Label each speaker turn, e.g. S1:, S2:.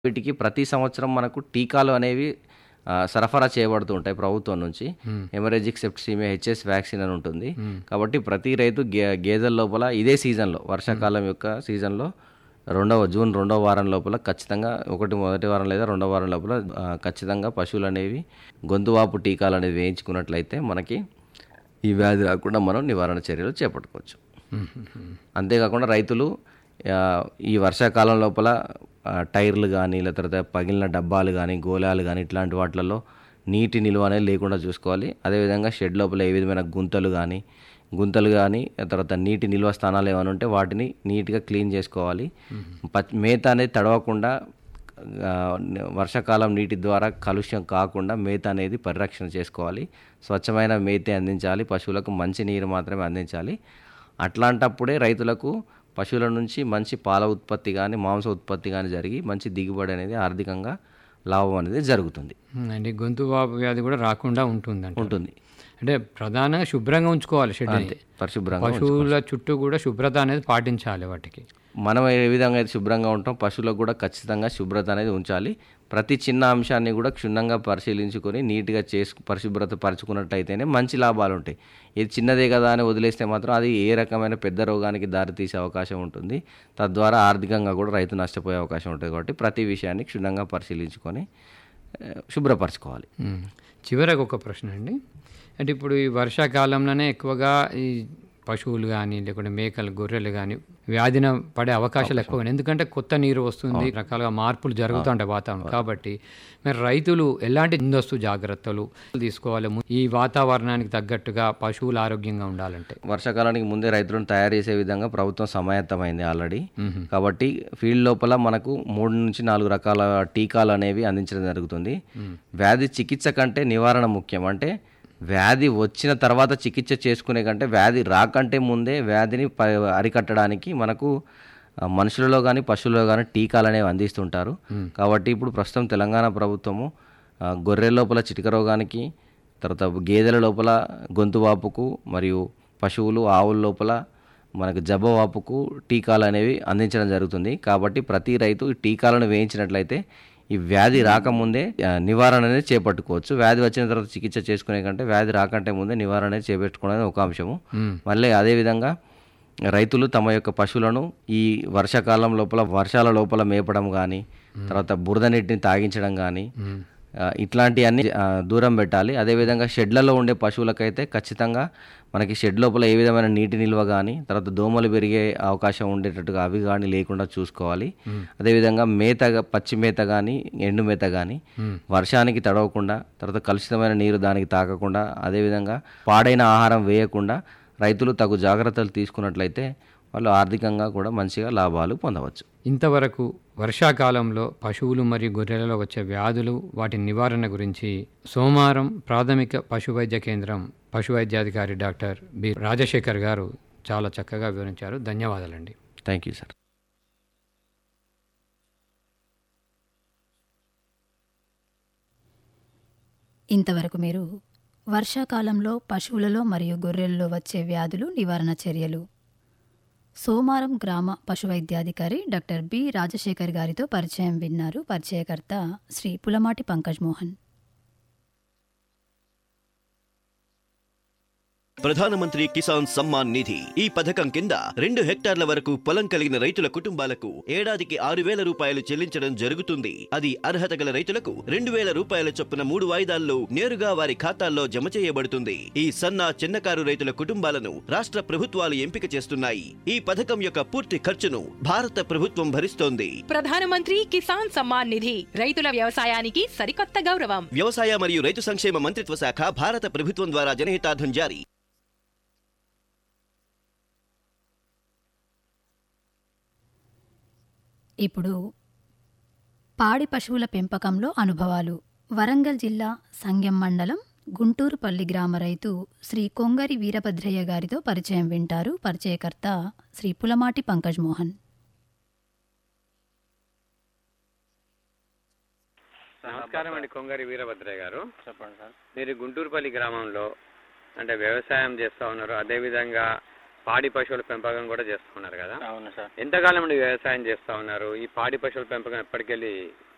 S1: వీటికి ప్రతి సంవత్సరం మనకు టీకాలు అనేవి ఆ, సరఫరా చేయబడుతూ ఉంటాయి ప్రభుత్వం నుంచి హెమరేజిక్ సెప్టిసిమియా హెచ్ఎస్ వ్యాక్సిన్ అని ఉంటుంది కాబట్టి ప్రతి రైతు గే గేదెల లోపల ఇదే సీజన్లో వర్షాకాలం యొక్క సీజన్లో రెండవ జూన్ రెండవ వారం లోపల ఖచ్చితంగా ఒకటి మొదటి వారం లేదా రెండవ వారం లోపల ఆ, ఖచ్చితంగా పశువులు అనేవి గొంతువాపు టీకాలు అనేవి వేయించుకున్నట్లయితే మనకి ఈ వ్యాధి రాకుండా మనం నివారణ చర్యలు చేపట్టుకోవచ్చు అంతేకాకుండా రైతులు ఆ, ఈ వర్షాకాలం లోపల ఆ, టైర్లు కానీ లేకపోతే పగిలిన డబ్బాలు కానీ గోళాలు కానీ ఇట్లాంటి వాటిలలో నీటి నిల్వ అనేది లేకుండా చూసుకోవాలి అదేవిధంగా షెడ్ లోపల ఏ విధమైన గుంతలు కానీ గుంతలు కానీ తర్వాత నీటి నిల్వ స్థానాలు ఏమైనా ఉంటే వాటిని నీట్గా క్లీన్ చేసుకోవాలి పచ్- మేత అనేది తడవకుండా ఆ, వర్షాకాలం నీటి ద్వారా కలుష్యం కాకుండా మేత అనేది పరిరక్షణ చేసుకోవాలి స్వచ్ఛమైన మేతే అందించాలి పశువులకు మంచి నీరు మాత్రమే అందించాలి అట్లాంటప్పుడే రైతులకు పశువుల నుంచి మంచి పాల ఉత్పత్తి కానీ మాంస ఉత్పత్తి కానీ జరిగి మంచి దిగుబడి అనేది ఆర్థికంగా లాభం అనేది జరుగుతుంది
S2: ఉమ్, అంటే గొంతు వాపు వ్యాధి కూడా రాకుండా ఉంటుందంట
S1: ఉంటుంది
S2: అంటే ప్రధానంగా శుభ్రంగా ఉంచుకోవాలి షెడ్
S1: అంతే పరిశుభ్రంగా
S2: పశువుల చుట్టూ కూడా శుభ్రత అనేది పాటించాలి వాటికి
S1: మనం ఏ విధంగా అయితే శుభ్రంగా ఉంటాం పశువులకు కూడా ఖచ్చితంగా శుభ్రత అనేది ఉంచాలి ప్రతి చిన్న అంశాన్ని కూడా క్షుణ్ణంగా పరిశీలించుకొని నీట్గా చేసు పరిశుభ్రత పరుచుకున్నట్టయితేనే మంచి లాభాలు ఉంటాయి ఇది చిన్నదే కదా అని వదిలేస్తే మాత్రం అది ఏ రకమైన పెద్ద రోగానికి దారితీసే అవకాశం ఉంటుంది తద్వారా ఆర్థికంగా కూడా రైతు నష్టపోయే అవకాశం ఉంటుంది కాబట్టి ప్రతి విషయాన్ని క్షుణ్ణంగా పరిశీలించుకొని ఆ, శుభ్రపరచుకోవాలి
S2: ఉమ్. చివరకు ఒక ప్రశ్న అండి అంటే ఇప్పుడు ఈ వర్షాకాలంలోనే ఎక్కువగా ఈ పశువులు కానీ లేకుంటే మేకలు గొర్రెలు కానీ వ్యాధిన పడే అవకాశాలు ఎక్కువ ఉన్నాయి. ఎందుకంటే కొత్త నీరు వస్తుంది రకాలుగా మార్పులు జరుగుతుంటాయి వాతావరణం కాబట్టి మరి రైతులు ఎలాంటి ముందస్తు జాగ్రత్తలు తీసుకోవాలి ము- ఈ వాతావరణానికి తగ్గట్టుగా పశువులు ఆరోగ్యంగా ఉండాలంటే
S1: వర్షాకాలానికి ముందే రైతులను తయారు చేసే విధంగా ప్రభుత్వం సమాయత్తమైంది ఆల్రెడీ కాబట్టి ఫీల్డ్ లోపల మనకు మూడు నుంచి నాలుగు రకాల టీకాలు అనేవి అందించడం జరుగుతుంది వ్యాధి చికిత్స కంటే నివారణ ముఖ్యం అంటే వ్యాధి వచ్చిన తర్వాత చికిత్స చేసుకునే కంటే వ్యాధి రాకంటే ముందే వ్యాధిని ప- అరికట్టడానికి మనకు ఆ, మనుషులలో కానీ పశువులలో కానీ టీకాలు అనేవి అందిస్తుంటారు కాబట్టి ఇప్పుడు ప్రస్తుతం తెలంగాణ ప్రభుత్వము ఆ, గొర్రెల లోపల చిటిక రోగానికి తర్వాత గేదెల లోపల గొంతు వాపుకు మరియు పశువులు ఆవుల లోపల మనకు జబ్బ వాపుకు టీకాలు అనేవి అందించడం జరుగుతుంది కాబట్టి ప్రతి రైతు ఈ టీకాలను వేయించినట్లయితే ఈ వ్యాధి రాకముందే ఆ, నివారణ అనేది చేపట్టుకోవచ్చు వ్యాధి వచ్చిన తర్వాత చికిత్స చేసుకునే కంటే వ్యాధి రాకంటే ముందే నివారణ అనేది చేపట్టుకోవడం ఒక అంశము మళ్ళీ అదేవిధంగా రైతులు తమ యొక్క పశువులను ఈ వర్షాకాలం లోపల వర్షాల లోపల మేపడం కానీ తర్వాత బురద నీటిని తాగించడం కానీ ఆ, ఇట్లాంటివన్నీ ఆ, దూరం పెట్టాలి అదేవిధంగా షెడ్లలో ఉండే పశువులకైతే ఖచ్చితంగా మనకి షెడ్ లోపల ఏ విధమైన నీటి నిల్వ కానీ తర్వాత దోమలు పెరిగే అవకాశం ఉండేటట్టుగా అవి కానీ లేకుండా చూసుకోవాలి అదేవిధంగా మేత గా- పచ్చి మేత కానీ ఎండు మేత కానీ వర్షానికి తడవకుండా తర్వాత కలుషితమైన నీరు దానికి తాకకుండా అదేవిధంగా పాడైన ఆహారం వేయకుండా రైతులు తగు జాగ్రత్తలు తీసుకున్నట్లయితే వాళ్ళు ఆర్థికంగా కూడా మంచిగా లాభాలు పొందవచ్చు
S2: ఇంతవరకు వర్షాకాలంలో పశువులు మరియు గొర్రెలలో వచ్చే వ్యాధులు వాటి నివారణ గురించి సోమవారం ప్రాథమిక పశు వైద్య కేంద్రం పశు వైద్యాధికారి డాక్టర్ బి రాజశేఖర్ గారు చాలా చక్కగా వివరించారు ధన్యవాదాలండి
S1: థ్యాంక్ యూ సార్
S3: ఇంతవరకు మీరు వర్షాకాలంలో పశువులలో మరియు గొర్రెల్లో వచ్చే వ్యాధులు నివారణ చర్యలు సోమారం గ్రామ పశువైద్యాధికారి డాక్టర్ బి రాజశేఖర్ గారితో పరిచయం విన్నారు పరిచయకర్త శ్రీ పులమాటి పంకజ్ మోహన్
S4: ప్రధానమంత్రి కిసాన్ సమ్మాన్ నిధి ఈ పథకం కింద రెండు హెక్టార్ల వరకు పొలం కలిగిన రైతుల కుటుంబాలకు ఏడాదికి ఆరు వేల రూపాయలు చెల్లించడం జరుగుతుంది అది అర్హత గల రైతులకు రెండు వేల రూపాయల చొప్పున మూడు వాయిదాల్లో నేరుగా వారి ఖాతాల్లో జమ చేయబడుతుంది ఈ సన్న చిన్నకారు రైతుల కుటుంబాలను రాష్ట్ర ప్రభుత్వాలు ఎంపిక చేస్తున్నాయి ఈ పథకం యొక్క పూర్తి ఖర్చును భారత ప్రభుత్వం భరిస్తోంది
S5: ప్రధానమంత్రి కిసాన్ సమ్మాన్ నిధి రైతుల వ్యవసాయానికి సరికొత్త గౌరవం
S4: వ్యవసాయ మరియు రైతు సంక్షేమ మంత్రిత్వ శాఖ భారత ప్రభుత్వం ద్వారా జనహితార్థం జారీ
S3: ఇప్పుడు పాడి పశువుల పెంపకంలో అనుభవాలు వరంగల్ జిల్లా సంగెం మండలం గుంటూరుపల్లి గ్రామ రైతు శ్రీ కొంగరి వీరభద్రయ్య గారితో పరిచయం వింటారు పరిచయకర్త శ్రీ పులమాటి పంకజ్ మోహన్
S6: నమస్కారం అండి కొంగారి వీరభద్రయ్య గారు చెప్పండి సార్ మీరు గుంటూరుపల్లి గ్రామంలో అంటే వ్యవసాయం చేస్తూ ఉన్నారు అదేవిధంగా పాడి పశువుల పెంపకం కూడా చేస్తూ ఉన్నారు కదా
S7: అవును సార్
S6: ఎంతకాలం నుండి వ్యవసాయం చేస్తూ ఉన్నారు ఈ పాడి పశువుల పెంపకం ఎప్పటికెళ్ళి